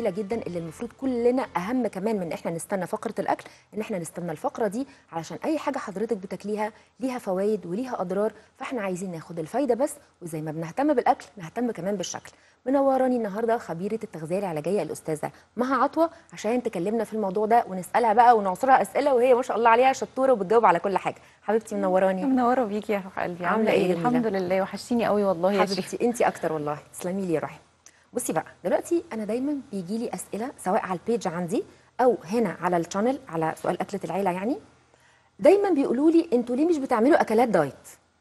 الجميله جدا اللي المفروض كلنا اهم كمان من ان احنا نستنى فقره الاكل ان احنا نستنى الفقره دي علشان اي حاجه حضرتك بتاكليها ليها فوائد وليها اضرار فاحنا عايزين ناخد الفايده بس وزي ما بنهتم بالاكل نهتم كمان بالشكل منوراني النهارده خبيره التغذيه العلاجيه الاستاذه مها عطوه عشان تكلمنا في الموضوع ده ونسالها بقى ونعصرها اسئله وهي ما شاء الله عليها شطوره وبتجاوب على كل حاجه حبيبتي منوراني منوره بيكي يا روح قلبي عاملة إيه جميلة؟ الحمد لله وحشتيني قوي والله يا شيخ حبيبتي انت اكتر والله تسلمي لي يا روحي بصي بقى دلوقتي انا دايما بيجي لي اسئله سواء على البيج عندي او هنا على الشانل على سؤال اكله العيله يعني دايما بيقولوا لي انتوا ليه مش بتعملوا اكلات دايت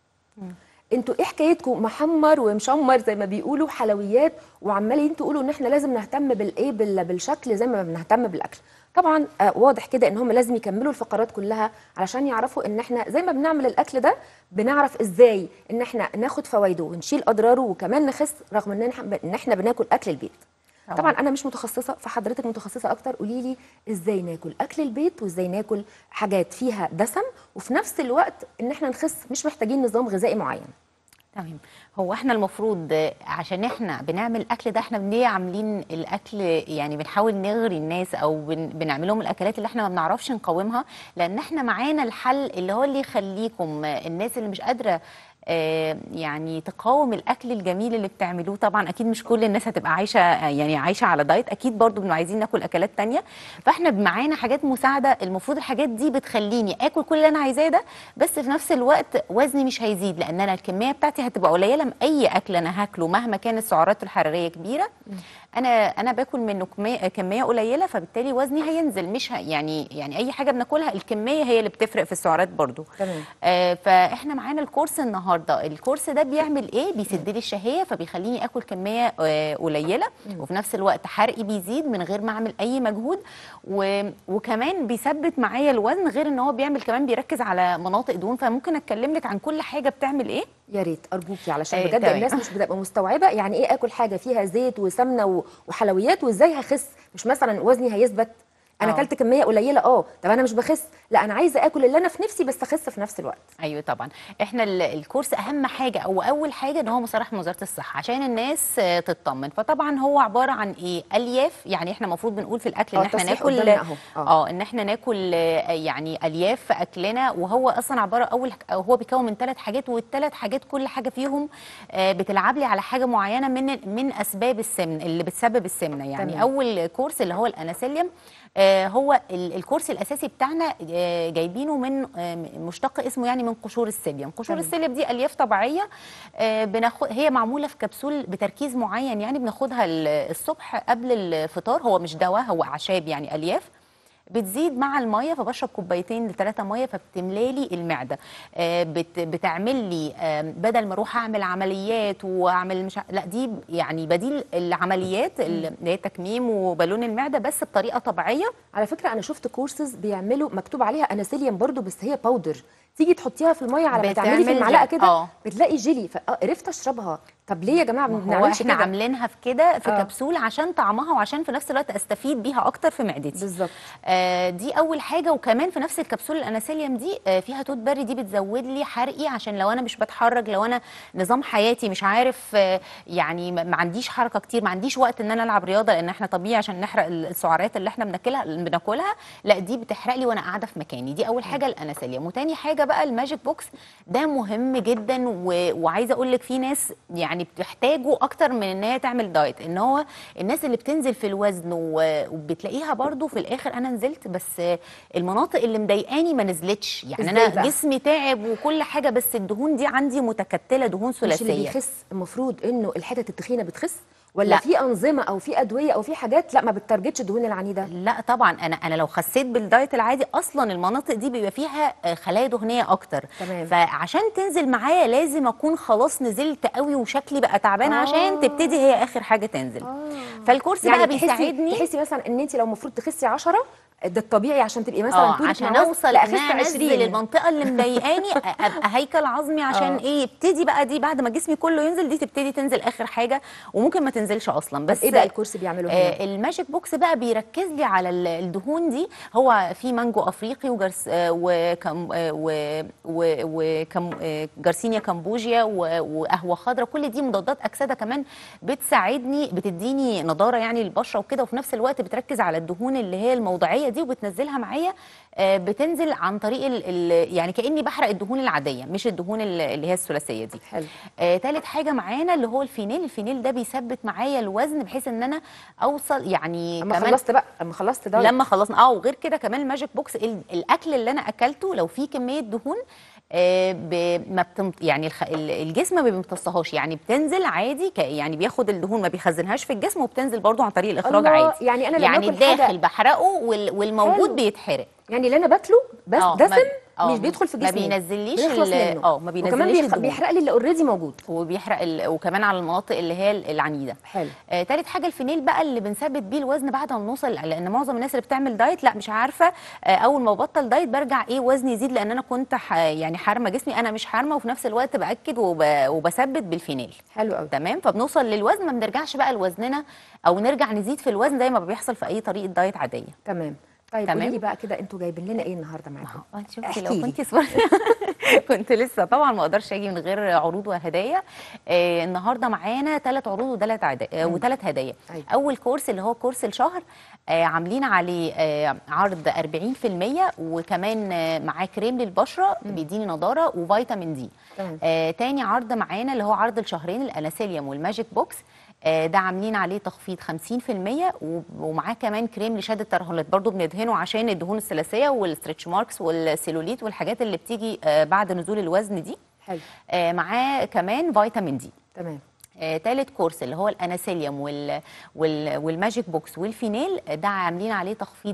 انتوا ايه حكايتكم محمر ومشمر زي ما بيقولوا حلويات وعمالين تقولوا ان احنا لازم نهتم بالايه بال- بالشكل زي ما بنهتم بالاكل طبعا آه واضح كده ان هم لازم يكملوا الفقرات كلها علشان يعرفوا ان احنا زي ما بنعمل الاكل ده بنعرف ازاي ان احنا ناخد فوائده ونشيل اضراره وكمان نخس رغم ان إحنا- ان احنا بناكل اكل البيت طبعاً. طبعا انا مش متخصصه فحضرتك متخصصه اكتر قولي لي ازاي ناكل اكل البيت وازاي ناكل حاجات فيها دسم وفي نفس الوقت ان احنا نخس مش محتاجين نظام غذائي معين تمام هو احنا المفروض آه، عشان احنا بنعمل الاكل ده احنا ليه عاملين الاكل يعني بنحاول نغري الناس او بن بنعمل لهم الاكلات اللي احنا ما بنعرفش نقاومها لان احنا معانا الحل اللي هو اللي يخليكم آه، الناس اللي مش قادره آه، يعني تقاوم الاكل الجميل اللي بتعملوه طبعا اكيد مش كل الناس هتبقى عايشه آه، يعني عايشه على دايت اكيد برضو بنبقى عايزين ناكل اكلات تانية فاحنا معانا حاجات مساعده المفروض الحاجات دي بتخليني اكل كل اللي انا عايزاه ده بس في نفس الوقت وزني مش هيزيد لان انا الكميه بتاعتي هتبقى قليله من اي اكل انا هاكله مهما كانت سعراته الحراريه كبيره انا انا باكل منه كميه كميه قليله فبالتالي وزني هينزل مش ه... يعني يعني اي حاجه بناكلها الكميه هي اللي بتفرق في السعرات برضو تمام. آه فاحنا معانا الكورس النهارده الكورس ده بيعمل ايه بيسد لي الشهيه فبيخليني اكل كميه آه قليله وفي نفس الوقت حرقي بيزيد من غير ما اعمل اي مجهود و... وكمان بيثبت معايا الوزن غير ان هو بيعمل كمان بيركز على مناطق دهون فممكن اتكلم لك عن كل حاجه بتعمل ايه يا ريت ارجوكي علشان أيوة، بجد تمام. الناس مش بتبقى مستوعبه يعني ايه اكل حاجه فيها زيت وسمنه و- وحلويات وازاي هخس مش مثلا وزني هيثبت انا آه. اكلت كميه قليله اه طب انا مش بخس لا انا عايزه اكل اللي انا في نفسي بس اخس في نفس الوقت ايوه طبعا احنا ال- الكورس اهم حاجه او اول حاجه ان هو مصرح من وزاره الصحه عشان الناس آه، تطمن فطبعا هو عباره عن ايه الياف يعني احنا المفروض بنقول في الاكل آه، ان احنا التصريح ناكل قدامنا أهو. آه. اه ان احنا ناكل آه، يعني الياف في اكلنا وهو اصلا عباره اول هو بيكون من ثلاث حاجات والثلاث حاجات كل حاجه فيهم آه، بتلعب لي على حاجه معينه من من اسباب السمن اللي بتسبب السمنه يعني تمام. اول كورس اللي هو الاناسيليوم آه، هو ال- الكورس الاساسي بتاعنا آه، جايبينه من آه، مشتق اسمه يعني من قشور السيليوم قشور تمام. السيليوم دي الياف طبيعيه آه، بناخد هي معموله في كبسول بتركيز معين يعني بناخدها ال- الصبح قبل الفطار هو مش دواء هو اعشاب يعني الياف بتزيد مع الميه فبشرب كوبايتين لثلاثه ميه فبتملالي المعده آه، بت بتعمل لي آه، بدل ما اروح اعمل عمليات واعمل مش ع- لا دي يعني بديل العمليات اللي هي تكميم وبالون المعده بس بطريقه طبيعيه على فكره انا شفت كورسز بيعملوا مكتوب عليها اناسيليوم برضو بس هي باودر تيجي تحطيها في الميه على ما تعملي في بتعمل المعلقه جل. كده آه. بتلاقي جيلي فعرفت اشربها طب ليه يا جماعه ما هو بنعملش احنا كده عاملينها في كده في آه. كبسول عشان طعمها وعشان في نفس الوقت استفيد بيها اكتر في معدتي بالظبط آه دي اول حاجه وكمان في نفس الكبسول الاناسيليوم دي آه فيها توت بري دي بتزود لي حرقي عشان لو انا مش بتحرك لو انا نظام حياتي مش عارف آه يعني ما ما عنديش حركه كتير ما عنديش وقت ان انا العب رياضه لان احنا طبيعي عشان نحرق السعرات اللي احنا بناكلها بناكلها لا دي بتحرق لي وانا قاعده في مكاني دي اول حاجه الاناسيليوم وتاني حاجه بقى الماجيك بوكس ده مهم جدا و... وعايزه اقول لك في ناس يعني بتحتاجه اكتر من ان هي تعمل دايت ان هو الناس اللي بتنزل في الوزن و... وبتلاقيها برضو في الاخر انا نزلت بس المناطق اللي مضايقاني ما نزلتش يعني إزاي انا بقى؟ جسمي تعب وكل حاجه بس الدهون دي عندي متكتله دهون مش اللي ثلاثيه بيخس المفروض انه الحتت التخينه بتخس ولا لا. في انظمه او في ادويه او في حاجات لا ما بتتارجتش الدهون العنيده لا طبعا انا انا لو خسيت بالدايت العادي اصلا المناطق دي بيبقى فيها آه، خلايا دهنيه اكتر تمام. فعشان تنزل معايا لازم اكون خلاص نزلت قوي وشكلي بقى تعبان آه. عشان تبتدي هي اخر حاجه تنزل فالكورس يعني بقى تحسي بيساعدني تحسي مثلا ان انت لو المفروض تخسي 10 ده الطبيعي عشان تبقي مثلا اه طولك عشان مع وزن- اوصل لا، ان انا أخس انزل 20. المنطقه اللي مضايقاني أ- ابقى هيكل عظمي عشان آه. ايه يبتدي بقى دي بعد ما جسمي كله ينزل دي تبتدي تنزل اخر حاجه وممكن ما تنزلش اصلا بس بس ايه بقى الكورس بيعمله هنا آه الماجيك بوكس بقى بيركز لي على ال- الدهون دي هو في مانجو افريقي وجرس آه وكم آه و- و- وكم آه جارسينيا كمبوجيا و- وقهوه خضراء كل دي مضادات اكسده كمان بتساعدني بتديني نضاره يعني للبشره وكده وفي نفس الوقت بتركز على الدهون اللي هي الموضعيه دي وبتنزلها معايا آه بتنزل عن طريق ال ال يعني كاني بحرق الدهون العاديه مش الدهون ال- اللي هي الثلاثيه دي حلو آه، تالت حاجه معانا اللي هو الفينيل الفينيل ده بيثبت معايا الوزن بحيث ان انا اوصل يعني اما كمان خلصت بقى اما خلصت ده لما خلصنا اه وغير كده كمان الماجيك بوكس ال- الاكل اللي انا اكلته لو فيه كميه دهون آه، ب- ما بتم يعني الخ- ال- الجسم ما بيمتصهاش يعني بتنزل عادي ك- يعني بياخد الدهون ما بيخزنهاش في الجسم وبتنزل برضو عن طريق الاخراج الله، عادي يعني أنا لما يعني آكل حاجة- الداخل بحرقه وال- والموجود حلو. بيتحرق يعني اللي انا باكله بس آه، ما- دسم آه، مش بيدخل في ما جسمي بينزليش بيخلص ال- منه آه، ما وكمان بينزليش بيخ- الدهون. بيحرق لي اللي اوريدي موجود وبيحرق ال... وكمان على المناطق اللي هي العنيده حلو آه، تالت حاجه الفينيل بقى اللي بنثبت بيه الوزن بعد ما بنوصل لان معظم الناس اللي بتعمل دايت لا مش عارفه آه، اول ما ببطل دايت برجع ايه وزني يزيد لان انا كنت ح... يعني حارمه جسمي انا مش حارمه وفي نفس الوقت باكد وب... وبثبت بالفينيل حلو قوي تمام فبنوصل للوزن ما بنرجعش بقى لوزننا او نرجع نزيد في الوزن زي ما بيحصل في اي طريقه دايت عاديه تمام طيب تمام. قولي لي بقى كده انتوا جايبين لنا ايه النهارده معاكم اه شوفي احكي لو لي. كنت صور كنت لسه طبعا ما اقدرش اجي من غير عروض وهدايا آه النهارده معانا ثلاث عروض وثلاث آه وثلاث هدايا أيوة. اول كورس اللي هو كورس الشهر آه عاملين عليه آه عرض 40% وكمان آه معاه كريم للبشره بيديني نضاره وفيتامين دي تمام. آه تاني عرض معانا اللي هو عرض الشهرين الاناسيليوم والماجيك بوكس آه، ده عاملين عليه تخفيض 50% و- ومعاه كمان كريم لشد الترهلات برضو بندهنه عشان الدهون الثلاثيه والستريتش ماركس والسيلوليت والحاجات اللي بتيجي آه، بعد نزول الوزن دي حلو آه، معاه كمان فيتامين دي تمام آه، تالت كورس اللي هو الاناسيليوم وال وال والماجيك بوكس والفينيل آه، ده عاملين عليه تخفيض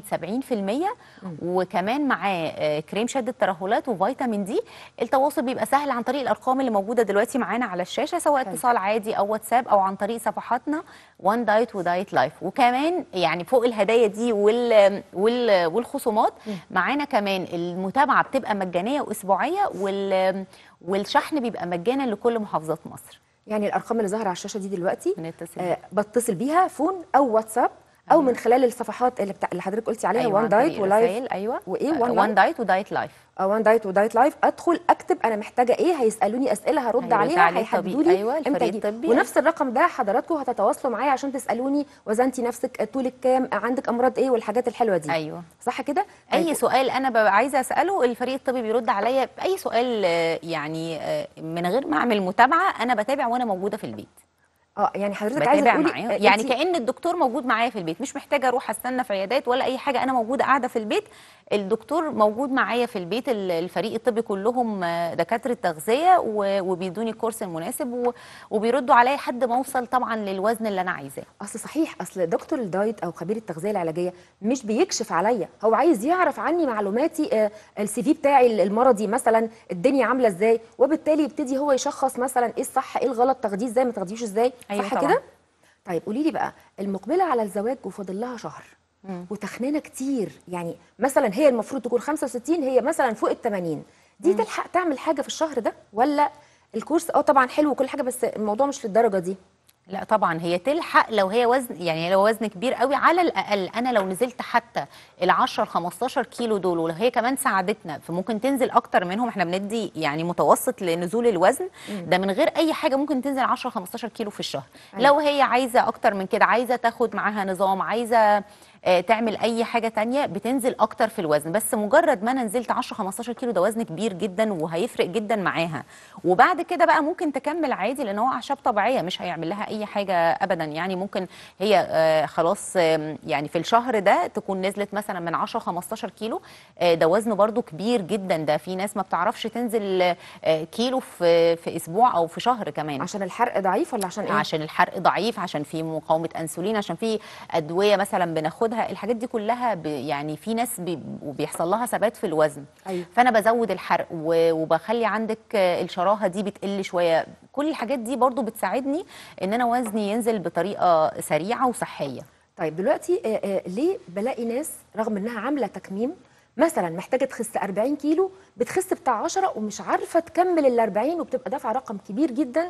70% وكمان معاه آه، كريم شد الترهلات وفيتامين دي التواصل بيبقى سهل عن طريق الارقام اللي موجوده دلوقتي معانا على الشاشه سواء حلو. اتصال عادي او واتساب او عن طريق صفحاتنا وان دايت ودايت لايف وكمان يعني فوق الهدايا دي وال وال والخصومات معانا كمان المتابعه بتبقى مجانيه واسبوعيه وال والشحن بيبقى مجانا لكل محافظات مصر يعني الارقام اللي ظاهره على الشاشه دي دلوقتي بنتصل آه بتصل بيها فون او واتساب او من خلال الصفحات اللي, بتاع اللي حضرتك قلتي عليها أيوة وان عن طريق دايت ولايف الرسايل، ايوه وايه آه، وان وان لايف دايت ودايت لايف او وان دايت ودايت لايف ادخل اكتب انا محتاجه ايه هيسالوني اسئله هرد هيرد عليها عليه هيحددوا الطبيب. لي أيوة، امتى الفريق اجي الطبي. ونفس الرقم ده حضراتكم هتتواصلوا معايا عشان تسالوني وزنتي نفسك طولك كام عندك امراض ايه والحاجات الحلوه دي ايوه صح كده اي طيب، سؤال انا ببقى عايزه اساله الفريق الطبي بيرد عليا باي سؤال آه، يعني آه، من غير ما اعمل متابعه انا بتابع وانا موجوده في البيت اه يعني حضرتك عايزه بتابع تقولي معاه آه، يعني أنتي- كان الدكتور موجود معايا في البيت مش محتاجه اروح استنى في عيادات ولا اي حاجه انا موجوده قاعده في البيت الدكتور موجود معايا في البيت ال- الفريق الطبي كلهم آه، دكاتره تغذيه و- وبيدوني الكورس المناسب و- وبيردوا عليا لحد ما اوصل طبعا للوزن اللي انا عايزاه اصل صحيح اصل دكتور الدايت او خبير التغذيه العلاجيه مش بيكشف عليا هو عايز يعرف عني معلوماتي آه، السي في بتاعي المرضي مثلا الدنيا عامله ازاي وبالتالي يبتدي هو يشخص مثلا ايه الصح ايه الغلط تاخديه ازاي ما تاخديهوش ازاي أيوة صح طبعاً. كده طيب قولي لي بقى المقبله على الزواج وفاضل لها شهر وتخنانه كتير يعني مثلا هي المفروض تكون 65 هي مثلا فوق ال 80 دي تلحق تعمل حاجه في الشهر ده ولا الكورس اه طبعا حلو وكل حاجه بس الموضوع مش للدرجه دي لا طبعا هي تلحق لو هي وزن يعني لو وزن كبير قوي على الاقل انا لو نزلت حتى ال 10 15 كيلو دول ولو هي كمان ساعدتنا فممكن تنزل اكتر منهم احنا بندي يعني متوسط لنزول الوزن ده من غير اي حاجه ممكن تنزل 10 15 كيلو في الشهر أيوة. لو هي عايزه اكتر من كده عايزه تاخد معاها نظام عايزه آه، تعمل اي حاجه تانية بتنزل اكتر في الوزن بس مجرد ما انا نزلت 10 15 كيلو ده وزن كبير جدا وهيفرق جدا معاها وبعد كده بقى ممكن تكمل عادي لان هو اعشاب طبيعيه مش هيعمل لها اي حاجه ابدا يعني ممكن هي آه، خلاص آم، يعني في الشهر ده تكون نزلت مثلا من 10 15 كيلو آه، ده وزنه برده كبير جدا ده في ناس ما بتعرفش تنزل آه، كيلو في في اسبوع او في شهر كمان عشان الحرق ضعيف ولا عشان ايه عشان الحرق ضعيف عشان في مقاومه انسولين عشان في ادويه مثلا بناخدها الحاجات دي كلها ب يعني في ناس بي وبيحصل لها ثبات في الوزن أيوة. فانا بزود الحرق و- وبخلي عندك آه، الشراهه دي بتقل شويه كل الحاجات دي برضو بتساعدني ان انا وزني ينزل بطريقه سريعه وصحيه طيب دلوقتي آه، آه، ليه بلاقي ناس رغم انها عامله تكميم مثلا محتاجه تخس 40 كيلو بتخس بتاع 10 ومش عارفه تكمل ال 40 وبتبقى دافعه رقم كبير جدا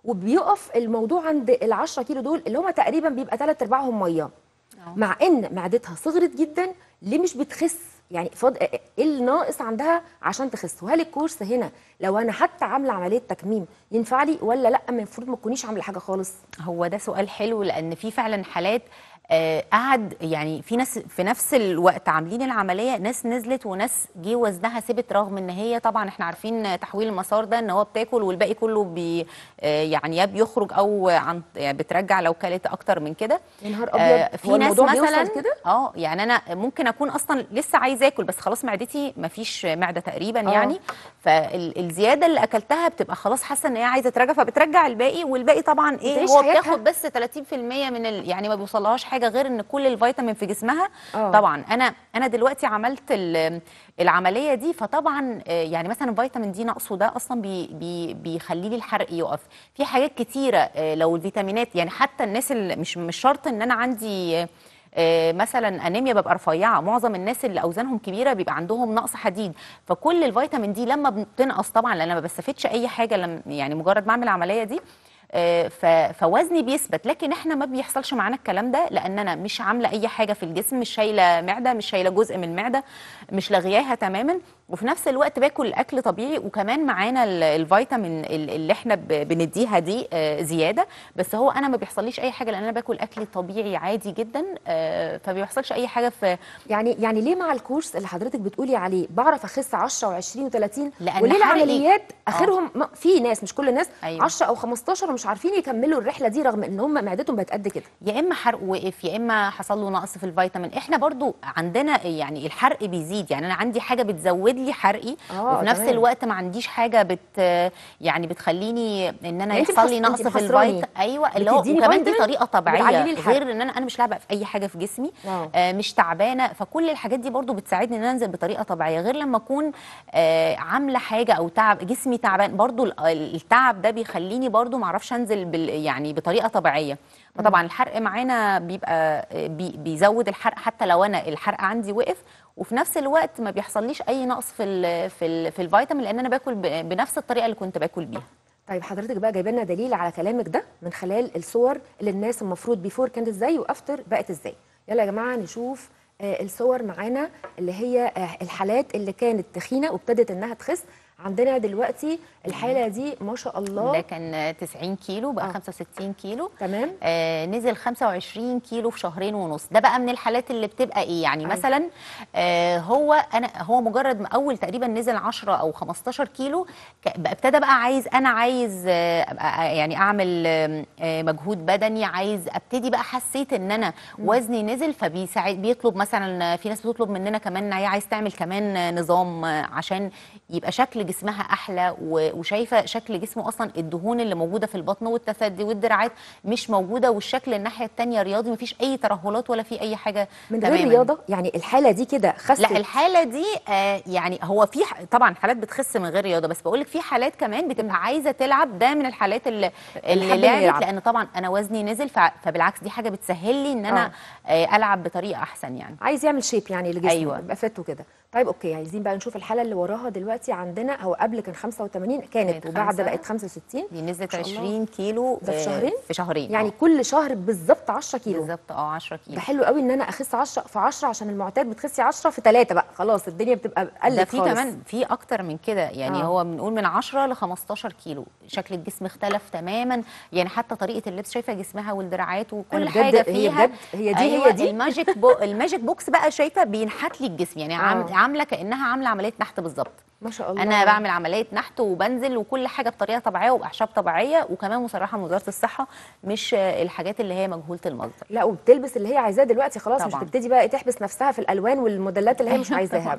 وبيقف الموضوع عند ال 10 كيلو دول اللي هم تقريبا بيبقى ثلاث ارباعهم ميه مع ان معدتها صغرت جدا ليه مش بتخس يعني فض... ايه الناقص عندها عشان تخس وهل الكورس هنا لو انا حتى عامله عمليه تكميم ينفع لي ولا لا المفروض ما تكونيش عامله حاجه خالص هو ده سؤال حلو لان في فعلا حالات آه، قعد يعني في ناس في نفس الوقت عاملين العمليه ناس نزلت وناس جه وزنها ثبت رغم ان هي طبعا احنا عارفين تحويل المسار ده ان هو بتاكل والباقي كله بي آه، يعني يا بيخرج او عن يعني بترجع لو كلت اكتر من كده يا نهار آه، ابيض في هو ناس الموضوع مثلا بيوصل كده اه يعني انا ممكن اكون اصلا لسه عايزه اكل بس خلاص معدتي ما فيش معده تقريبا آه. يعني فالزياده اللي اكلتها بتبقى خلاص حاسه ان هي عايزه ترجع فبترجع الباقي والباقي طبعا ايه بتعيش هو حياتها. بتاخد بس 30% من ال... يعني ما بيوصلهاش حاجه غير ان كل الفيتامين في جسمها آه. طبعا انا انا دلوقتي عملت ال- العمليه دي فطبعا آه، يعني مثلا فيتامين دي نقصه ده اصلا بي بي بيخلي لي الحرق يقف في حاجات كتيره آه، لو الفيتامينات يعني حتى الناس اللي مش مش شرط ان انا عندي آه، مثلا انيميا ببقى رفيعه معظم الناس اللي اوزانهم كبيره بيبقى عندهم نقص حديد فكل الفيتامين دي لما بتنقص طبعا لان أنا ما بستفدش اي حاجه لما يعني مجرد ما اعمل العمليه دي آه، ف- فوزني بيثبت لكن احنا ما بيحصلش معانا الكلام ده لان انا مش عامله اي حاجه في الجسم مش شايله معده مش شايله جزء من المعده مش لاغياها تماما وفي نفس الوقت باكل اكل طبيعي وكمان معانا ال- الفيتامين ال- اللي احنا ب- بنديها دي آه، زياده بس هو انا ما بيحصليش اي حاجه لان انا باكل اكل طبيعي عادي جدا آه، فما بيحصلش اي حاجه في يعني يعني ليه مع الكورس اللي حضرتك بتقولي عليه بعرف اخس 10 و20 و30 لأن وليه حرقي- العمليات اخرهم ما- في ناس مش كل الناس أيوة. 10 او 15 ومش عارفين يكملوا الرحله دي رغم ان هم معدتهم بقت قد كده يا اما حرق وقف يا اما حصل له نقص في الفيتامين احنا برضو عندنا يعني الحرق بيزيد يعني انا عندي حاجه بتزود لي حرقي آه، وفي نفس تمام. الوقت ما عنديش حاجه بت يعني بتخليني ان انا يعني أنت يحصل لي محص- نقص أنت في محصراني. الفيتامين ايوه اللي هو بتديني وكمان دي فيتامين طريقه طبيعيه وبتعلي لي الحرق. غير ان انا انا مش لعبه في اي حاجه في جسمي آه. آه مش تعبانه فكل الحاجات دي برضو بتساعدني ان انا انزل بطريقه طبيعيه غير لما اكون آه عامله حاجه او تعب جسمي تعبان برضو ال- التعب ده بيخليني برضو ما اعرفش انزل بال يعني بطريقه طبيعيه فطبعا الحرق معانا بيبقى آه، بي بيزود الحرق حتى لو انا الحرق عندي وقف وفي نفس الوقت ما بيحصليش اي نقص في ال في ال في الفيتامين لان انا باكل ب- بنفس الطريقه اللي كنت باكل بيها طيب حضرتك بقى جايبه لنا دليل على كلامك ده من خلال الصور اللي الناس المفروض بيفور كانت ازاي وافتر بقت ازاي يلا يا جماعه نشوف آه الصور معانا اللي هي آه الحالات اللي كانت تخينه وابتدت انها تخس عندنا دلوقتي الحاله دي ما شاء ده الله كان 90 كيلو بقى آه. 65 كيلو تمام آه نزل 25 كيلو في شهرين ونص ده بقى من الحالات اللي بتبقى ايه يعني أيوة. مثلا آه هو انا هو مجرد ما اول تقريبا نزل 10 او 15 كيلو ك- بقى ابتدى بقى عايز انا عايز آه أبقى يعني اعمل آه آه، مجهود بدني عايز ابتدي بقى حسيت ان انا وزني نزل فبيساعد بيطلب مثلا في ناس بتطلب مننا كمان ان هي عايز تعمل كمان آه، نظام آه، عشان يبقى شكل جسمها احلى و- وشايفه شكل جسمه اصلا الدهون اللي موجوده في البطن والتثدي والدراعات مش موجوده والشكل الناحيه الثانيه رياضي مفيش اي ترهلات ولا في اي حاجه من غير تماماً. رياضه يعني الحاله دي كده خست لا الحاله دي آه يعني هو في ح- طبعا حالات بتخس من غير رياضه بس بقول لك في حالات كمان بتبقى عايزه تلعب ده من الحالات اللي, اللي حابين يلعب. لعبت لان طبعا انا وزني نزل ف- فبالعكس دي حاجه بتسهل لي ان انا آه العب بطريقه احسن يعني عايز يعمل شيب يعني لجسمه أيوة. يبقى فت وكده طيب اوكي عايزين بقى نشوف الحاله اللي وراها دلوقتي عندنا هو قبل كان 85 كانت كانت وبعد خمسة. بقت 65 دي نزلت ما شاء الله. 20 كيلو ده في آه، شهرين؟ في شهرين يعني آه. كل شهر بالظبط 10 كيلو بالظبط اه 10 كيلو ده حلو قوي ان انا اخس 10 في 10 عشان المعتاد بتخسي 10 في 3 بقى خلاص الدنيا بتبقى قلت ده في خالص. كمان في اكتر من كده يعني آه. آه. هو بنقول من 10 ل 15 كيلو شكل الجسم اختلف تماما يعني حتى طريقه اللبس شايفه جسمها والدراعات وكل أنا بجد- حاجه هي فيها بجد- هي دي- أيوة هي دي؟ الماجيك بو الماجيك بوكس بقى شايفه بينحت لي الجسم يعني عام آه. عامله كانها عامله عمليه نحت بالظبط ما شاء الله انا بعمل عمليه نحت وبنزل وكل حاجه بطريقه طبيعيه وباعشاب طبيعيه وكمان مصرحه من وزاره الصحه مش آه، الحاجات اللي هي مجهوله المصدر لا وبتلبس اللي هي عايزاه دلوقتي خلاص مش طبعاً. تبتدي بقى تحبس نفسها في الالوان والموديلات اللي هي مش عايزاها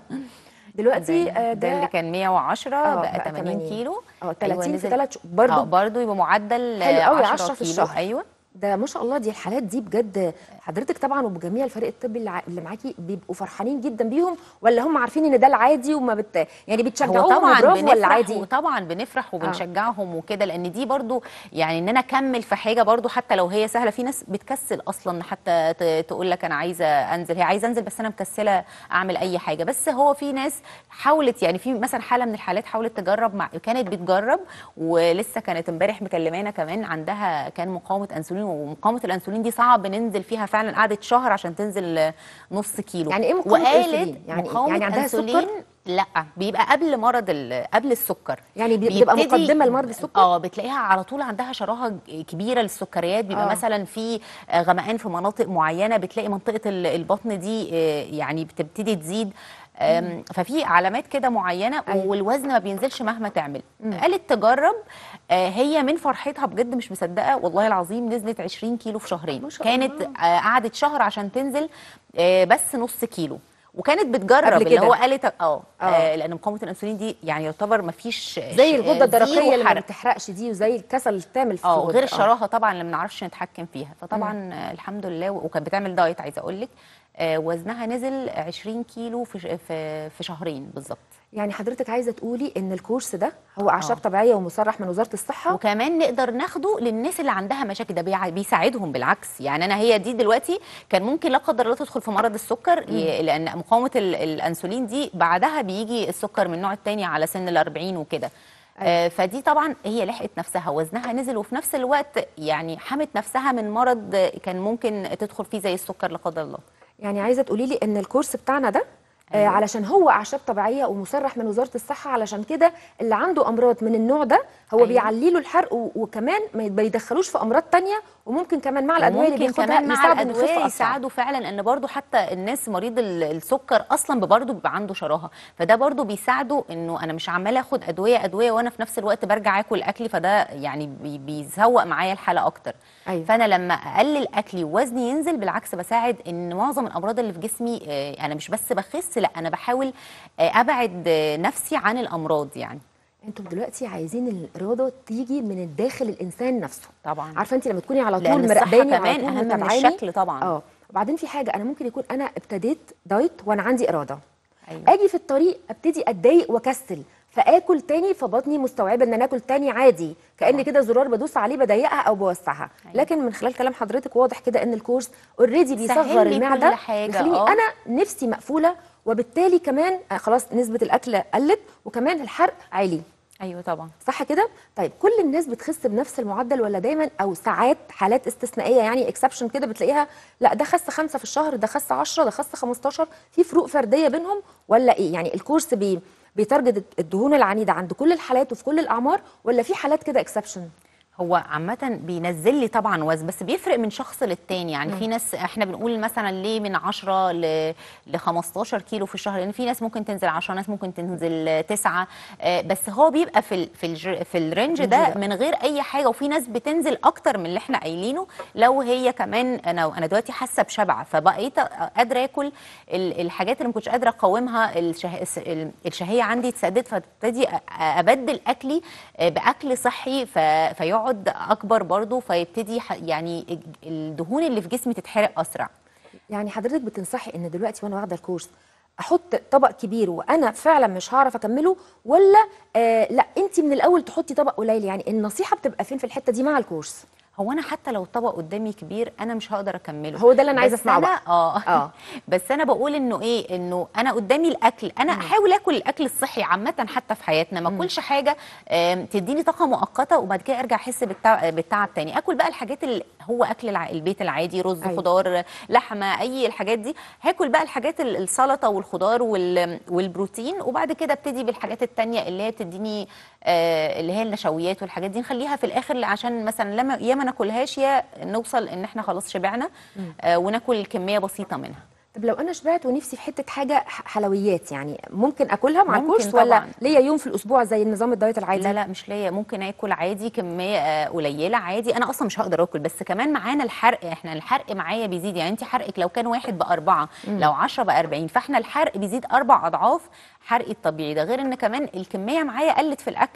دلوقتي ده, آه، ده اللي كان 110 آه، بقى, بقى 80 كيلو اه 30 في نزل- 3 برضه اه برضه يبقى معدل حلو قوي، 10 10 في كيلو الشهر. ايوه ده ما شاء الله دي الحالات دي بجد حضرتك طبعا وبجميع الفريق الطبي اللي, ع- اللي معاكي بيبقوا فرحانين جدا بيهم ولا هم عارفين ان ده العادي وما بت يعني هو بتشجعوهم طبعا برافو ولا بنفرح عادي وطبعا بنفرح وبنشجعهم وكده لان دي برضو يعني ان انا اكمل في حاجه برضو حتى لو هي سهله في ناس بتكسل اصلا حتى ت- تقول لك انا عايزه انزل هي عايزه انزل بس انا مكسله اعمل اي حاجه بس هو في ناس حاولت يعني في مثلا حاله من الحالات حاولت تجرب مع كانت بتجرب ولسه كانت امبارح مكلمانا كمان عندها كان مقاومه انسولين ومقاومه الانسولين دي صعب ننزل فيها فعلا قعدت شهر عشان تنزل نص كيلو يعني إيه مقاومة وقالت أنسولين؟ يعني- مقاومه يعني عندها أنسولين سكر؟ لا بيبقى قبل مرض ال- قبل السكر يعني بي- بتبقى بيبتدي- مقدمة لمرض السكر؟ اه بتلاقيها على طول عندها شراهه ج- كبيره للسكريات بيبقى آه. آه. مثلا في آه، غمقان في مناطق معينه بتلاقي منطقه ال- البطن دي آه، يعني بتبتدي تزيد آم، ففي علامات كده معينه أيوة. والوزن ما بينزلش مهما تعمل قالت تجرب آه، هي من فرحتها بجد مش مصدقه والله العظيم نزلت 20 كيلو في شهرين ما شاء كانت الله. آه، قعدت شهر عشان تنزل آه، بس نص كيلو وكانت بتجرب قبل اللي كده. هو قالت اه آه. آه، لان مقاومه الانسولين دي يعني يعتبر ما فيش زي الغده الدرقيه اللي ما حرق بتحرقش دي وزي الكسل التامل في اه الغدة. غير الشراهه طبعا اللي ما بنعرفش نتحكم فيها فطبعا آه، الحمد لله وكانت بتعمل دايت عايزه اقول لك آه، وزنها نزل 20 كيلو في ش- في في شهرين بالظبط يعني حضرتك عايزه تقولي ان الكورس ده هو اعشاب طبيعيه ومصرح من وزاره الصحه وكمان نقدر ناخده للناس اللي عندها مشاكل ده بيع- بيساعدهم بالعكس يعني انا هي دي دلوقتي كان ممكن لا قدر الله تدخل في مرض السكر ي- لان مقاومه ال- الانسولين دي بعدها بيجي السكر من النوع الثاني على سن ال 40 وكده آه، فدي طبعا هي لحقت نفسها وزنها نزل وفي نفس الوقت يعني حمت نفسها من مرض كان ممكن تدخل فيه زي السكر لا قدر الله يعني عايزه تقولي لي ان الكورس بتاعنا ده آه أيوة. علشان هو اعشاب طبيعيه ومصرح من وزاره الصحه علشان كده اللي عنده امراض من النوع ده هو أيوة. بيعلي له الحرق و- وكمان ما بيدخلوش في امراض تانية وممكن كمان مع الادويه اللي وممكن بياخدها كمان مع يساعده إنه يخف الادويه أسرع. يساعدوا فعلا ان برضو حتى الناس مريض ال- السكر اصلا برضو بيبقى عنده شراهه فده برضو بيساعده انه انا مش عماله اخد ادويه ادويه وانا في نفس الوقت برجع اكل اكلي فده يعني بي- بيزوق معايا الحاله اكتر أيوة. فانا لما اقلل اكلي ووزني ينزل بالعكس بساعد ان معظم الامراض اللي في جسمي آه، انا مش بس بخس لا انا بحاول آه، ابعد آه، نفسي عن الامراض يعني انتوا دلوقتي عايزين الاراده تيجي من الداخل الانسان نفسه طبعا عارفه انت لما تكوني على لأن طول الصحة مراقباني كمان وعلى طول أهم من متابعاني الشكل طبعاً. اه وبعدين في حاجه انا ممكن يكون انا ابتديت دايت وانا عندي اراده أيوة. اجي في الطريق ابتدي اتضايق واكسل فاكل تاني فبطني مستوعبه ان انا اكل تاني عادي كان كده زرار بدوس عليه بضيقها او بوسعها أيوة. لكن من خلال كلام حضرتك واضح كده ان الكورس اوريدي بيصغر سهل لي المعده كل حاجة، بيخليني آه. انا نفسي مقفوله وبالتالي كمان آه، خلاص نسبه الاكل قلت وكمان الحرق عالي ايوه طبعا صح كده؟ طيب كل الناس بتخس بنفس المعدل ولا دايما او ساعات حالات استثنائيه يعني اكسبشن كده بتلاقيها لا ده خس خمسه في الشهر ده خس 10 ده خس 15 في فروق فرديه بينهم ولا ايه؟ يعني الكورس بي بيتارجت الدهون العنيده عند كل الحالات وفي كل الاعمار ولا في حالات كده اكسبشن؟ هو عامة بينزل لي طبعا وزن بس بيفرق من شخص للتاني يعني في ناس احنا بنقول مثلا ليه من 10 ل ل 15 كيلو في الشهر لان في ناس ممكن تنزل 10 ناس ممكن تنزل 9 آه، بس هو بيبقى في ال في الج في الرينج ده ده. من غير اي حاجه وفي ناس بتنزل اكتر من اللي احنا قايلينه لو هي كمان انا انا دلوقتي حاسه بشبع فبقيت قادره اكل ال- الحاجات اللي ما كنتش قادره اقاومها الشه... الس- ال- الشهيه عندي اتسدت فابتدي أ- ابدل اكلي آه، باكل صحي ف... فيقعد اكبر برضو فيبتدي ح- يعني الدهون اللي في جسمي تتحرق اسرع يعني حضرتك بتنصحي ان دلوقتي وانا واخده الكورس احط طبق كبير وانا فعلا مش هعرف اكمله ولا آه لا انت من الاول تحطي طبق قليل يعني النصيحه بتبقى فين في الحته دي مع الكورس هو انا حتى لو الطبق قدامي كبير انا مش هقدر اكمله هو ده اللي أنا عايزة بس أسمعه أنا بقى. اه آه. اه بس انا بقول انه ايه انه انا قدامي الاكل انا احاول اكل الاكل الصحي عامه حتى في حياتنا ما اكلش حاجه آم، تديني طاقه مؤقته وبعد كده ارجع احس بالتعب, بالتعب تاني اكل بقى الحاجات اللي هو اكل الع- البيت العادي رز أيوة. أيوة. خضار لحمه اي الحاجات دي هاكل بقى الحاجات ال- السلطه والخضار وال- والبروتين وبعد كده ابتدي بالحاجات التانية اللي هي بتديني آه، اللي هي النشويات والحاجات دي نخليها في الاخر عشان مثلا لما يا ما ناكلهاش يا نوصل ان احنا خلاص شبعنا آه، وناكل كميه بسيطه منها طب لو انا شبعت ونفسي في حته حاجه ح- حلويات يعني ممكن اكلها مع ممكن الكورس ولا طبعاً. ليا يوم في الاسبوع زي النظام الدايت العادي لا لا مش ليا ممكن اكل عادي كميه آه، قليله عادي انا اصلا مش هقدر اكل بس كمان معانا الحرق احنا الحرق معايا بيزيد يعني انت حرقك لو كان واحد باربعه لو 10 بقى 40 فاحنا الحرق بيزيد اربع اضعاف حرقي الطبيعي ده غير ان كمان الكميه معايا قلت في الاكل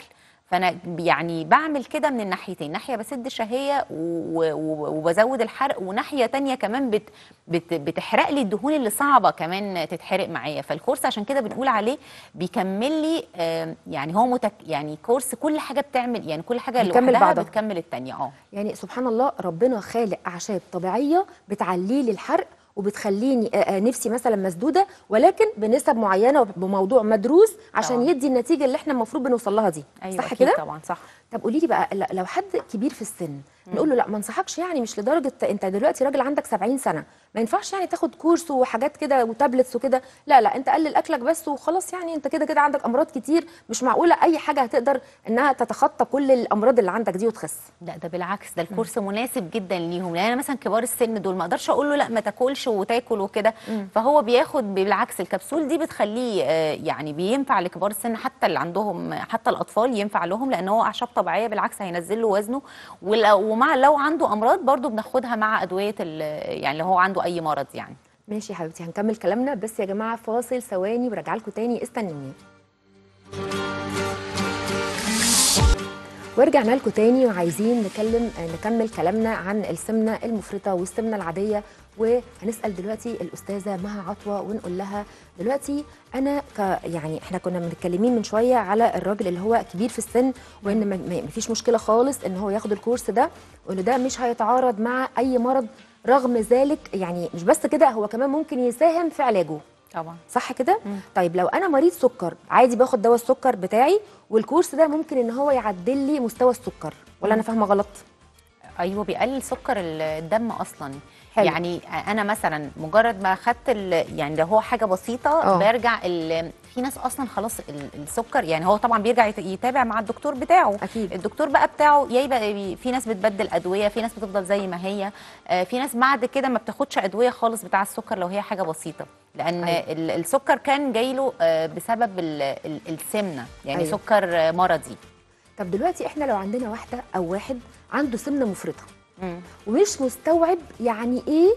فانا يعني بعمل كده من الناحيتين ناحيه بسد الشهيه و- و- وبزود الحرق وناحيه تانية كمان بت بت بتحرق لي الدهون اللي صعبه كمان تتحرق معايا فالكورس عشان كده بنقول عليه بيكمل لي آم، يعني هو متك يعني كورس كل حاجه بتعمل يعني كل حاجه بيكمل لوحدها بعضها. بتكمل التانية اه يعني سبحان الله ربنا خالق اعشاب طبيعيه بتعلي لي الحرق وبتخليني آه، آه، نفسي مثلا مسدوده ولكن بنسب معينه وبموضوع مدروس عشان طبعاً. يدي النتيجه اللي احنا المفروض بنوصل لها دي ايوه صح أكيد كده طبعا صح طب قولي لي بقى ل- لو حد كبير في السن نقول له لا ما انصحكش يعني مش لدرجه انت دلوقتي راجل عندك 70 سنه ما ينفعش يعني تاخد كورس وحاجات كده وتابلتس وكده لا لا انت قلل اكلك بس وخلاص يعني انت كده كده عندك امراض كتير مش معقوله اي حاجه هتقدر انها تتخطى كل الامراض اللي عندك دي وتخس لا ده بالعكس ده الكورس مناسب جدا ليهم لان انا مثلا كبار السن دول ما اقدرش اقول له لا ما تاكلش وتاكل وكده فهو بياخد بالعكس الكبسول دي بتخليه آه، يعني بينفع لكبار السن حتى اللي عندهم حتى الاطفال ينفع لهم لان هو اعشاب طبيعيه بالعكس هينزل له وزنه ولو- ومع لو عنده امراض برضو بناخدها مع ادويه ال- يعني لو هو عنده اي مرض يعني ماشي يا حبيبتي هنكمل كلامنا بس يا جماعه فاصل ثواني وراجع لكم تاني استنوني ورجعنا لكم تاني وعايزين نكلم نكمل كلامنا عن السمنه المفرطه والسمنه العاديه وهنسال دلوقتي الاستاذه مها عطوه ونقول لها دلوقتي انا ك يعني احنا كنا متكلمين من شويه على الراجل اللي هو كبير في السن وان ما- ما ما فيش مشكله خالص ان هو ياخد الكورس ده وان ده مش هيتعارض مع اي مرض رغم ذلك يعني مش بس كده هو كمان ممكن يساهم في علاجه طبعا صح كده طيب لو انا مريض سكر عادي باخد دواء السكر بتاعي والكورس ده ممكن ان هو يعدل لي مستوى السكر ولا انا فاهمه غلط ايوه بيقلل سكر الدم اصلا حلو. يعني انا مثلا مجرد ما اخدت ال- يعني لو هو حاجه بسيطه آه. برجع ال- في ناس اصلا خلاص ال- السكر يعني هو طبعا بيرجع يت- يتابع مع الدكتور بتاعه أكيد. الدكتور بقى بتاعه يا يبقى في ناس بتبدل ادويه في ناس بتفضل زي ما هي آه، في ناس بعد كده ما بتاخدش ادويه خالص بتاع السكر لو هي حاجه بسيطه لان أيوة. ال- السكر كان جاي له آه، بسبب ال- ال- السمنه يعني أيوة. سكر آه، مرضي طب دلوقتي احنا لو عندنا واحده او واحد عنده سمنه مفرطه مم. ومش مستوعب يعني ايه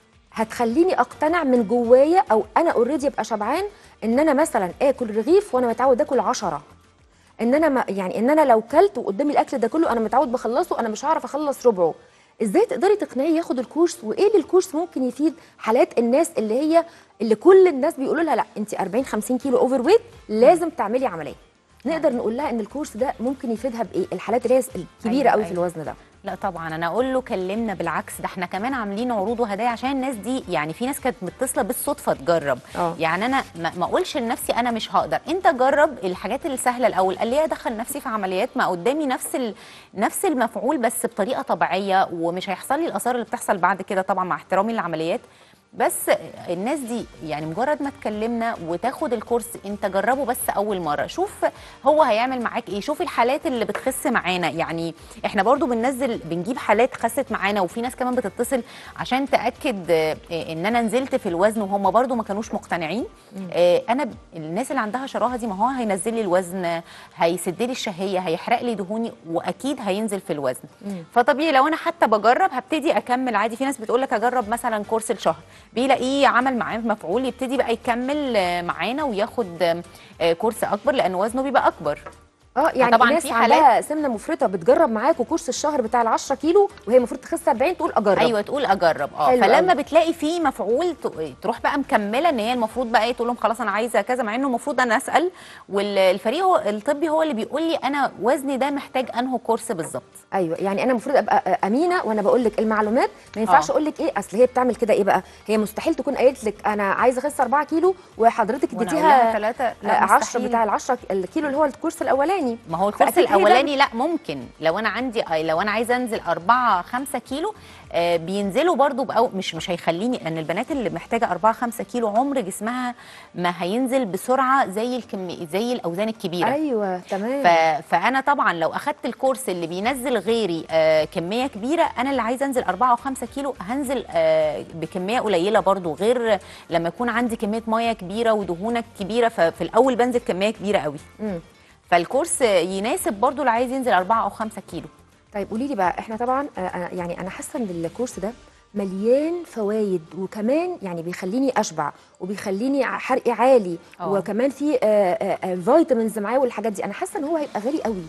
هتخليني اقتنع من جوايا او انا اوريدي ابقى شبعان ان انا مثلا اكل رغيف وانا متعود اكل عشرة ان انا ما يعني ان انا لو كلت وقدامي الاكل ده كله انا متعود بخلصه انا مش هعرف اخلص ربعه ازاي تقدري تقنعيه ياخد الكورس وايه اللي الكورس ممكن يفيد حالات الناس اللي هي اللي كل الناس بيقولوا لها لا انت 40 50 كيلو اوفر ويت لازم تعملي عمليه نقدر نقول لها ان الكورس ده ممكن يفيدها بايه الحالات اللي هي الكبيره أيوة، قوي في أيوة. الوزن ده لا طبعا انا اقول له كلمنا بالعكس ده احنا كمان عاملين عروض وهدايا عشان الناس دي يعني في ناس كانت متصله بالصدفه تجرب اه. يعني انا ما ما اقولش لنفسي انا مش هقدر انت جرب الحاجات السهله الاول قال لي ادخل نفسي في عمليات ما قدامي نفس ال... نفس المفعول بس بطريقه طبيعيه ومش هيحصل لي الاثار اللي بتحصل بعد كده طبعا مع احترامي للعمليات بس الناس دي يعني مجرد ما تكلمنا وتاخد الكورس انت جربه بس اول مره شوف هو هيعمل معاك ايه شوف الحالات اللي بتخس معانا يعني احنا برضو بننزل بنجيب حالات خست معانا وفي ناس كمان بتتصل عشان تاكد آه، ان انا نزلت في الوزن وهم برضو ما كانوش مقتنعين آه، انا ب- الناس اللي عندها شراهه دي ما هو هينزل لي الوزن هيسد لي الشهيه هيحرق لي دهوني واكيد هينزل في الوزن فطبيعي لو انا حتى بجرب هبتدي اكمل عادي في ناس بتقول لك اجرب مثلا كورس الشهر بيلاقيه عمل معاه مفعول يبتدي بقى يكمل آه، معانا وياخد آه، آه، كورس اكبر لان وزنه بيبقى اكبر اه يعني طبعاً ناس في عندها سمنه مفرطه بتجرب معاكوا كورس الشهر بتاع ال 10 كيلو وهي المفروض تخس 40 تقول اجرب ايوه تقول اجرب اه حلو فلما أوي. بتلاقي فيه مفعول ت- تروح بقى مكمله ان هي المفروض بقى ايه تقول لهم خلاص انا عايزه كذا مع انه المفروض انا اسال والفريق هو الطبي هو اللي بيقول لي انا وزني ده محتاج انه كورس بالظبط ايوه يعني انا المفروض ابقى امينه وانا بقول لك المعلومات ما ينفعش آه. اقول لك ايه اصل هي بتعمل كده ايه بقى هي مستحيل تكون قالت لك انا عايزه اخس 4 كيلو وحضرتك وأنا أقول لها اديتيها ثلاثة 10 بتاع ال 10 الكيلو اللي هو الكورس الاولاني ما هو الكورس فأكيد هي ده- الاولاني لا ممكن لو انا عندي لو انا عايزه انزل 4 5 كيلو آه، بينزلوا برضو بأو مش مش هيخليني لان البنات اللي محتاجه 4 5 كيلو عمر جسمها ما هينزل بسرعه زي الكمي زي الاوزان الكبيره ايوه تمام ف... فانا طبعا لو اخدت الكورس اللي بينزل غيري آه كميه كبيره انا اللي عايزه انزل 4 او 5 كيلو هنزل آه بكميه قليله برضو غير لما يكون عندي كميه ميه كبيره ودهونك كبيره ففي الاول بنزل كميه كبيره قوي مم. فالكورس يناسب برضو اللي عايز ينزل 4 او 5 كيلو طيب قولي لي بقى احنا طبعا آه، آه، يعني انا حاسه ان الكورس ده مليان فوائد وكمان يعني بيخليني اشبع وبيخليني ع- حرقي عالي آه. وكمان في آه، آه، آه، فيتامينز معاه والحاجات دي انا حاسه ان هو هيبقى غالي قوي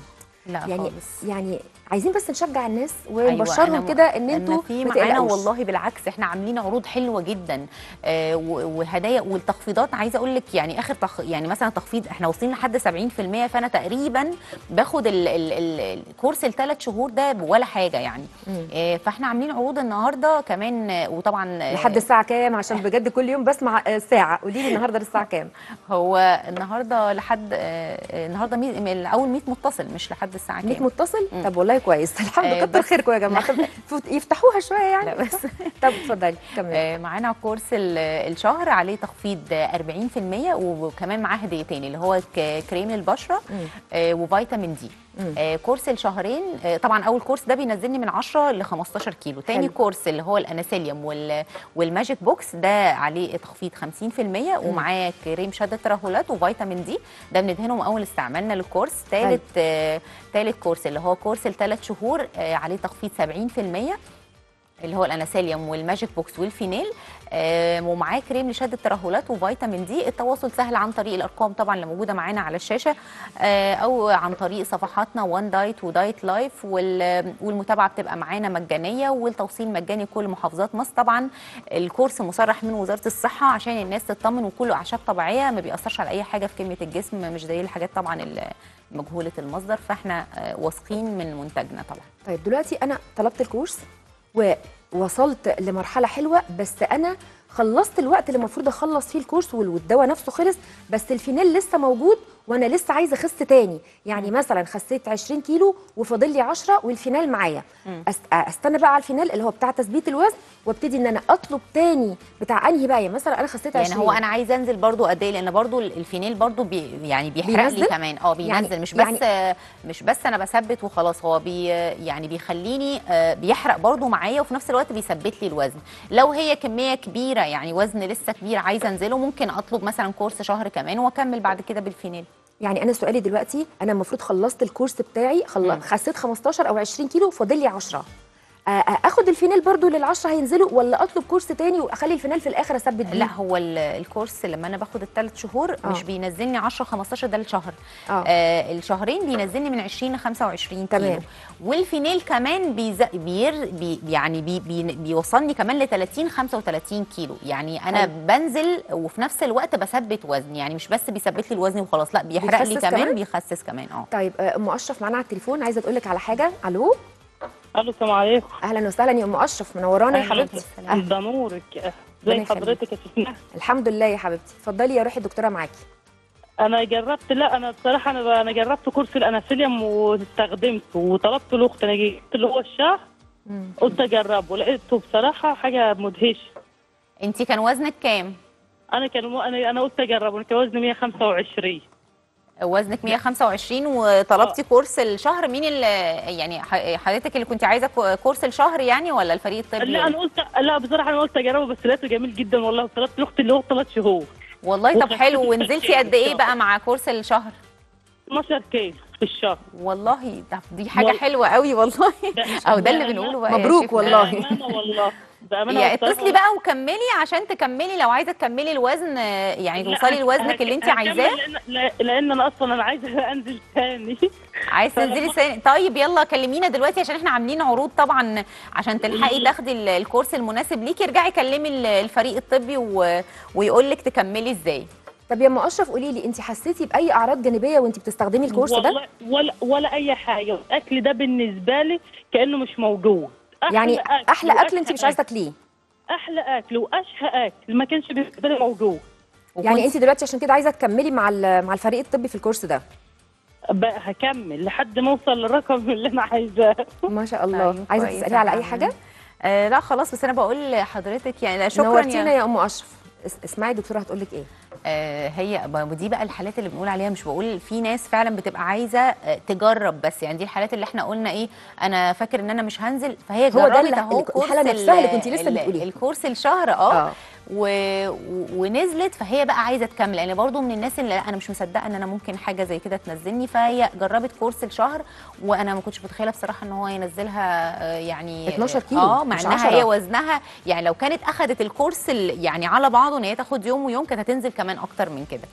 لا يعني خالص. يعني عايزين بس نشجع الناس أيوة، ونبشرهم أنا- كده ان أنا انتوا في ما معانا تقلقوش. والله بالعكس احنا عاملين عروض حلوه جدا آه و- وهدايا والتخفيضات عايزه اقول لك يعني اخر تخ... يعني مثلا تخفيض احنا واصلين لحد 70% فانا تقريبا باخد ال... ال... ال... الكورس الثلاث شهور ده ولا حاجه يعني مم. آه فاحنا عاملين عروض النهارده كمان آه، وطبعا آه، لحد الساعه كام عشان بجد كل يوم بسمع آه، ساعه قولي لي النهارده للساعه كام هو النهارده لحد آه، آه، النهارده مي... من اول 100 متصل مش لحد الساعه 100 كام متصل مم. طب والله كويس الحمد آه، لله كتر بس- خيركم يا جماعه طب فوت- يفتحوها شويه يعني لا بس طب اتفضلي كملي آه، معانا كورس ال- الشهر عليه تخفيض آه، 40% وكمان معاه هديتين اللي هو ك- كريم للبشره مم. آه، وفيتامين دي مم. آه، كورس الشهرين آه، طبعا اول كورس ده بينزلني من 10 ل 15 كيلو تاني حلو. كورس اللي هو الاناسيليوم وال والماجيك بوكس ده عليه تخفيض 50% ومعاه كريم شد الترهلات وفيتامين دي ده بندهنهم اول استعمالنا للكورس ثالث آه، ثالث كورس اللي هو كورس الثلاث شهور آه، عليه تخفيض 70% اللي هو الاناسيليوم والماجيك بوكس والفينيل آه ومعاه كريم لشد الترهلات وفيتامين دي التواصل سهل عن طريق الارقام طبعا اللي موجوده معانا على الشاشه آه او عن طريق صفحاتنا وان دايت ودايت لايف وال- والمتابعه بتبقى معانا مجانيه والتوصيل مجاني لكل محافظات مصر طبعا الكورس مصرح من وزاره الصحه عشان الناس تطمن وكله اعشاب طبيعيه ما بيأثرش على اي حاجه في كميه الجسم مش زي الحاجات طبعا ال- مجهوله المصدر فاحنا آه واثقين من منتجنا طبعا طيب دلوقتي انا طلبت الكورس ووصلت لمرحله حلوه بس انا خلصت الوقت اللي المفروض اخلص فيه الكورس وال- والدواء نفسه خلص بس الفينيل لسه موجود وانا لسه عايزه اخس تاني يعني مثلا خسيت 20 كيلو وفاضل لي 10 والفينال معايا أست... استنى بقى على الفينال اللي هو بتاع تثبيت الوزن وابتدي ان انا اطلب تاني بتاع انهي بقى يعني مثلا انا خسيت 20 يعني هو انا عايزه انزل برضو قد ايه لان برضو الفينيل برضو بي يعني بيحرق لي بينزل؟ كمان اه بينزل يعني- مش بس يعني- مش بس انا بثبت وخلاص هو بي يعني بيخليني آه، بيحرق برضو معايا وفي نفس الوقت بيثبت لي الوزن لو هي كميه كبيره يعني وزن لسه كبير عايزه انزله ممكن اطلب مثلا كورس شهر كمان واكمل بعد كده بالفينيل يعني انا سؤالي دلوقتي انا المفروض خلصت الكورس بتاعي خل... مم. خسيت 15 او 20 كيلو فاضل لي 10 آه، آه، اخد الفينال برضو لل10 هينزلوا ولا اطلب كورس تاني واخلي الفينال في الاخر اثبت بيه لا هو ال- الكورس لما انا باخد الثلاث شهور آه. مش بينزلني 10 15 ده الشهر آه. آه الشهرين بينزلني من 20 ل 25 تمام. كيلو والفينيل كمان بيز... بير... بي... يعني بي... بي... بيوصلني كمان ل 30 35 كيلو يعني انا حلو. بنزل وفي نفس الوقت بثبت وزن يعني مش بس بيثبت لي الوزن وخلاص لا بيحرق لي بيخسس كمان, كمان؟ بيخسس كمان اه طيب آه، ام اشرف معانا على التليفون عايزه تقول لك على حاجه الو الو السلام عليكم اهلا وسهلا يا ام اشرف منورانا يا أهلاً حبيبتي وسهلاً. أهلا. ده نورك ربنا زي يخليك. حضرتك يا سيدنا الحمد لله يا حبيبتي اتفضلي يا روحي الدكتوره معاكي انا جربت لا انا بصراحه انا انا جربت كورس الاناسيليوم واستخدمته وطلبت لاختي انا جبت اللي هو الشهر مم. قلت اجربه لقيته بصراحه حاجه مدهشه انت كان وزنك كام انا كان انا انا قلت اجربه انا كان وزني 125 وزنك 125 وطلبتي كورس الشهر مين اللي يعني ح- حضرتك اللي كنت عايزه كو- كورس الشهر يعني ولا الفريق الطبي لا انا قلت لا بصراحه انا قلت اجربه بس لقيته جميل جدا والله وطلبت لاختي اللي هو ثلاث شهور والله طب وخفيف حلو التفكير ونزلتي قد ايه بالشهر. بقى مع كورس الشهر 12 كيلو في الشهر والله ده دي حاجه وال- حلوه قوي والله ده- او ده اللي ده بنقوله بقى يا مبروك شيخنا. والله. بامانه والله بامانه يعني والله. اتصلي بقى وكملي عشان تكملي لو عايزه تكملي الوزن آه، يعني لا، توصلي لوزنك اللي انت هكمل عايزاه لأن, لا- لان انا اصلا انا عايزه انزل تاني عايز فلما- تنزلي ثاني طيب يلا كلمينا دلوقتي عشان احنا عاملين عروض طبعا عشان تلحقي تاخدي ال- الكورس المناسب ليكي ارجعي كلمي ال- الفريق الطبي و... ويقول لك تكملي ازاي طب يا ام اشرف قولي لي انت حسيتي باي اعراض جانبيه وانت بتستخدمي الكورس ده والله ولا ولا اي حاجه الاكل ده بالنسبه لي كانه مش موجود أحلى يعني احلى اكل وأشهى انت مش عايزه تاكليه احلى اكل واشهى اكل ما كانش بالنسبه لي موجود يعني انت دلوقتي عشان كده عايزه تكملي مع ال- مع الفريق الطبي في الكورس ده بقى هكمل لحد ما اوصل للرقم اللي انا عايزاه ما شاء الله أيوة، عايزه كويس تسالي على اي فعلاً. حاجه آه لا خلاص بس انا بقول لحضرتك يعني لا، شكرا نورتينا يا يا ام اشرف اس- اسمعي الدكتوره هتقول لك ايه آه هي ب- ودي بقى الحالات اللي بنقول عليها مش بقول في ناس فعلا بتبقى عايزه آه، تجرب بس يعني دي الحالات اللي احنا قلنا ايه انا فاكر ان انا مش هنزل فهي هو ده جربت اللي- اهو الحالة كورس نفسها اللي ال- كنتي لسه ال- بتقوليها. الكورس الشهر اه اه و... و- ونزلت فهي بقى عايزه تكمل يعني برضو من الناس اللي لا انا مش مصدقه ان انا ممكن حاجه زي كده تنزلني فهي جربت كورس الشهر وانا ما كنتش متخيله بصراحه ان هو ينزلها آه، يعني 12 كيلو، اه مع مش انها 10. هي وزنها يعني لو كانت اخذت الكورس ال- يعني على بعضه ان هي تاخد يوم ويوم كانت هتنزل كمان اكتر من كده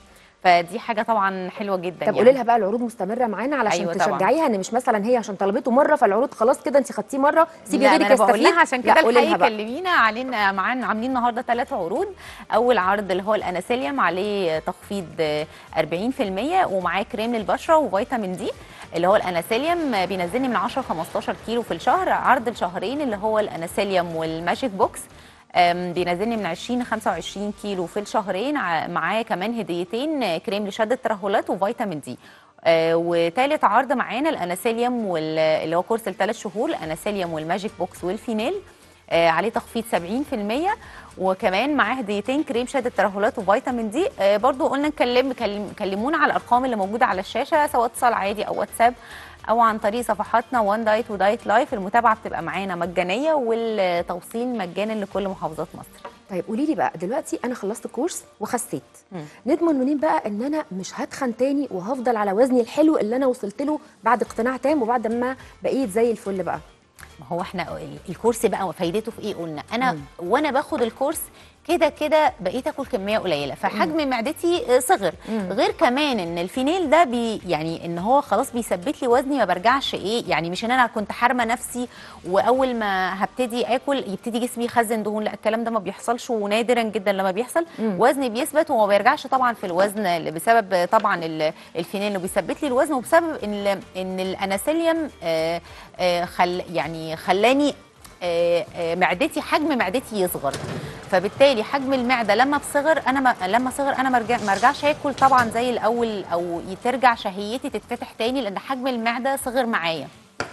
فدي حاجه طبعا حلوه جدا طب قولي لها بقى العروض مستمره معانا علشان أيوة أيوة طبعاً. تشجعيها ان مش مثلا هي عشان طلبته مره فالعروض خلاص كده انت خدتيه مره سيبي لا، غيرك ما انا بقول يستفيد لها عشان لا، كده قولي لها الحقيقه بقى كلمينا علينا معانا عاملين النهارده ثلاث عروض اول عرض اللي هو الاناسيليوم عليه تخفيض آه، 40% ومعاه كريم للبشره وفيتامين دي اللي هو الاناسيليوم آه، بينزلني من 10 15 كيلو في الشهر عرض الشهرين اللي هو الاناسيليوم والماجيك بوكس آم، بينزلني من 20 ل 25 كيلو في الشهرين ع- معاه كمان هديتين آه، كريم لشد الترهلات وفيتامين دي آه، وتالت عرض معانا الاناسيليوم وال- اللي هو كورس الثلاث شهور الاناسيليوم والماجيك بوكس والفينيل آه، عليه تخفيض 70% وكمان معاه هديتين كريم شد الترهلات وفيتامين دي آه، برضو قلنا نكلم كلم- كلمونا على الارقام اللي موجوده على الشاشه سواء اتصال عادي او واتساب او عن طريق صفحاتنا وان دايت ودايت لايف المتابعه بتبقى معانا مجانيه والتوصيل مجانا لكل محافظات مصر طيب قولي لي بقى دلوقتي انا خلصت كورس وخسيت نضمن منين بقى ان انا مش هتخن تاني وهفضل على وزني الحلو اللي انا وصلت له بعد اقتناع تام وبعد ما بقيت زي الفل بقى ما هو احنا ال- الكورس بقى فايدته في ايه قلنا انا وانا باخد الكورس كده كده بقيت اكل كميه قليله فحجم معدتي آه، صغر غير كمان ان الفينيل ده بي يعني ان هو خلاص بيثبت لي وزني ما برجعش ايه يعني مش ان انا كنت حارمه نفسي واول ما هبتدي اكل يبتدي جسمي يخزن دهون لا الكلام ده ما بيحصلش ونادرا جدا لما بيحصل وزني بيثبت وما بيرجعش طبعا في الوزن بسبب طبعا ال- الفينيل اللي بيثبت لي الوزن وبسبب ان ان الاناسيليوم آه، آه، خل يعني خلاني آه، آه، معدتي حجم معدتي يصغر فبالتالي حجم المعده لما بصغر انا ما لما صغر انا ما ارجع- ما ارجعش اكل طبعا زي الاول او ترجع شهيتي تتفتح تاني لان حجم المعده صغر معايا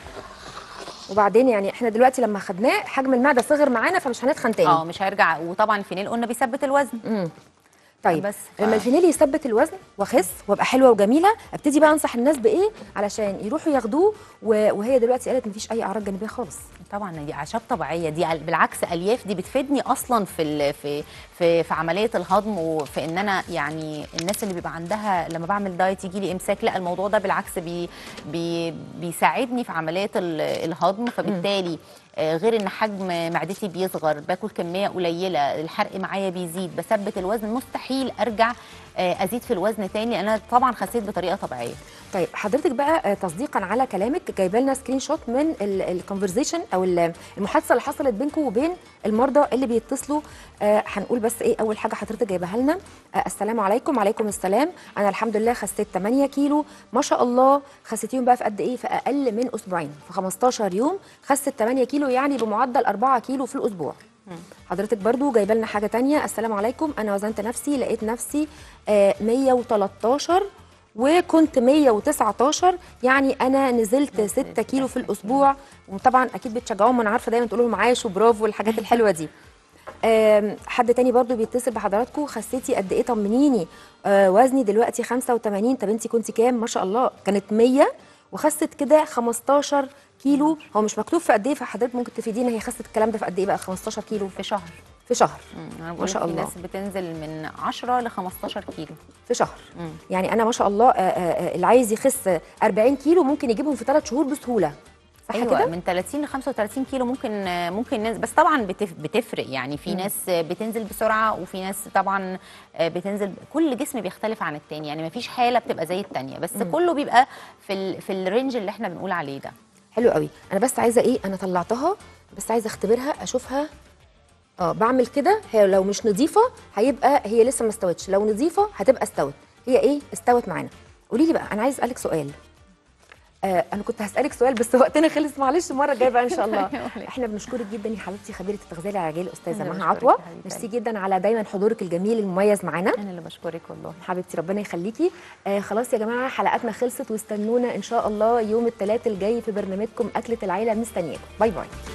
وبعدين يعني احنا دلوقتي لما خدناه حجم المعده صغر معانا فمش هنتخن تاني اه مش هيرجع وطبعا الفينيل قلنا بيثبت الوزن طيب بس ف- لما الفينيل يثبت الوزن واخس وابقى حلوه وجميله ابتدي بقى انصح الناس بايه علشان يروحوا ياخدوه و- وهي دلوقتي قالت مفيش اي اعراض جانبيه خالص طبعا دي اعشاب طبيعيه دي ال- بالعكس الياف دي بتفيدني اصلا في ال- في في في عمليه الهضم وفي ان انا يعني الناس اللي بيبقى عندها لما بعمل دايت يجي لي امساك لا الموضوع ده بالعكس بي بي بيساعدني في عمليه ال- الهضم فبالتالي آه، غير ان حجم معدتي بيصغر باكل كميه قليله الحرق معايا بيزيد بثبت الوزن مستحيل ارجع آه، ازيد في الوزن تاني لان انا طبعا خسيت بطريقه طبيعيه طيب حضرتك بقى آه، تصديقا على كلامك جايبه لنا سكرين شوت من الكونفرزيشن او ال- المحادثه اللي حصلت بينكم وبين المرضى اللي بيتصلوا آه، هنقول بس ايه اول حاجه حضرتك جايبها لنا آه، السلام عليكم وعليكم السلام انا الحمد لله خسيت 8 كيلو ما شاء الله خسيتيهم بقى في قد ايه في اقل من اسبوعين في 15 يوم خست 8 كيلو يعني بمعدل 4 كيلو في الاسبوع حضرتك برضو جايبه لنا حاجه تانية السلام عليكم انا وزنت نفسي لقيت نفسي آه، 113 وكنت 119 يعني انا نزلت 6 كيلو في الاسبوع وطبعا اكيد بتشجعوهم انا عارفه دايما تقولوا لهم عاش وبرافو والحاجات الحلوه دي آم، حد تاني برضو بيتصل بحضراتكم خسيتي قد ايه طمنيني آه وزني دلوقتي 85 طب انت كنتي كام ما شاء الله كانت 100 وخست كده 15 كيلو هو مش مكتوب في قد ايه فحضرتك ممكن تفيدينا هي خست الكلام ده في قد ايه بقى 15 كيلو في شهر في شهر مم، انا ما شاء بقول في الله. ناس بتنزل من 10 ل 15 كيلو في شهر يعني انا ما شاء الله آه، آه، آه، اللي عايز يخس 40 كيلو ممكن يجيبهم في 3 شهور بسهوله صح ايوه كده من 30 ل 35 كيلو ممكن ممكن ننزل بس طبعا بتف- بتفرق يعني في ناس بتنزل بسرعه وفي ناس طبعا بتنزل كل جسم بيختلف عن التاني يعني مفيش حاله بتبقى زي التانيه بس كله بيبقى في ال في الرينج اللي احنا بنقول عليه ده حلو قوي انا بس عايزه ايه انا طلعتها بس عايزه اختبرها اشوفها اه بعمل كده هي لو مش نظيفه هيبقى هي لسه ما استوتش لو نظيفه هتبقى استوت هي ايه استوت معانا قولي لي بقى انا عايز اسالك سؤال آه انا كنت هسالك سؤال بس وقتنا خلص معلش المره الجايه بقى ان شاء الله احنا بنشكرك جدا يا حبيبتي خبيره التغذيه العلاجيه الاستاذه أنا مها بشكرك عطوه يا حبيبتي. ميرسي جدا على دايما حضورك الجميل المميز معانا انا اللي بشكرك والله حبيبتي ربنا يخليكي آه خلاص يا جماعه حلقاتنا خلصت واستنونا ان شاء الله يوم الثلاث الجاي في برنامجكم اكله العيله مستنياكم باي باي